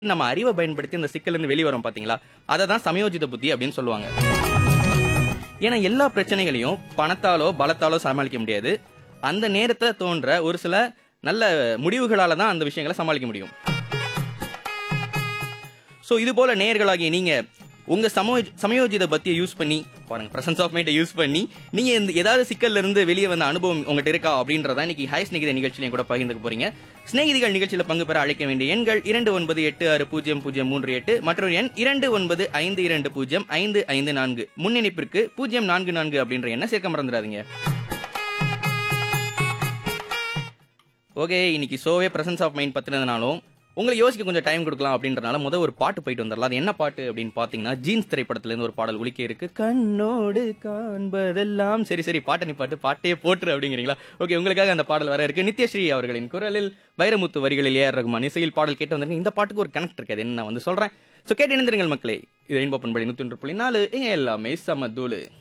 நம்ம அறிவை பயன்படுத்தி அந்த சிக்கல்ல இருந்து வெளிய வரோம் பாத்தீங்களா அதை தான் சமயோஜித புத்தி அப்படின்னு சொல்லுவாங்க ஏன்னா எல்லா பிரச்சனைகளையும் பணத்தாலோ பலத்தாலோ சமாளிக்க முடியாது அந்த நேரத்துல தோன்ற ஒரு சில நல்ல முடிவுகளால தான் அந்த விஷயங்களை சமாளிக்க முடியும் சோ இது போல நேயர்களாகிய நீங்க உங்க சமோ சமயோஜித பத்தியை யூஸ் பண்ணி பாருங்க பிரசன்ஸ் ஆஃப் மைண்டை யூஸ் பண்ணி நீங்க இந்த ஏதாவது சிக்கல்ல இருந்து வெளியே வந்த அனுபவம் உங்ககிட்ட இருக்கா அப்படின்றத இன்னைக்கு ஹை ஸ்நேகித நிகழ்ச்சியில கூட பகிர்ந்துக்க போறீங்க ஸ்நேகிதிகள் நிகழ்ச்சியில பங்கு பெற அழைக்க வேண்டிய எண்கள் இரண்டு ஒன்பது எட்டு ஆறு பூஜ்ஜியம் பூஜ்ஜியம் மூன்று எட்டு மற்றொரு எண் இரண்டு ஒன்பது ஐந்து இரண்டு பூஜ்ஜியம் ஐந்து ஐந்து நான்கு முன்னிணைப்பிற்கு பூஜ்ஜியம் நான்கு நான்கு அப்படின்ற எண்ணை சேர்க்க மறந்துடாதீங்க ஓகே இன்னைக்கு ஷோவே பிரசன்ஸ் ஆஃப் மைண்ட் பத்தினதுனாலும் உங்களுக்கு யோசிக்க கொஞ்சம் டைம் கொடுக்கலாம் அப்படின்றனால முதல் ஒரு பாட்டு போயிட்டு வந்துடலாம் அது என்ன பாட்டு அப்படின்னு பார்த்தீங்கன்னா ஜீன்ஸ் திரைப்படத்துல இருந்து ஒரு பாடல் ஒலிக்க இருக்கு கண்ணோடு காண்பதெல்லாம் சரி சரி பாட்டை நீ பாட்டு பாட்டே போட்டுரு அப்படிங்கிறீங்களா ஓகே உங்களுக்காக அந்த பாடல் வர இருக்கு நித்யஸ்ரீ அவர்களின் குரலில் வைரமுத்து வரிகளில் ஏஆர் ரகுமான் இசையில் பாடல் கேட்டு வந்திருக்கீங்க இந்த பாட்டுக்கு ஒரு கனெக்ட் இருக்கு அது என்ன நான் வந்து சொல்றேன் ஸோ கேட்டு இணைந்திருங்கள் மக்களே இது ரெயின்போ பண்படி நூற்றி ஒன்று புள்ளி நாலு இங்க எல்லாமே சம தூளு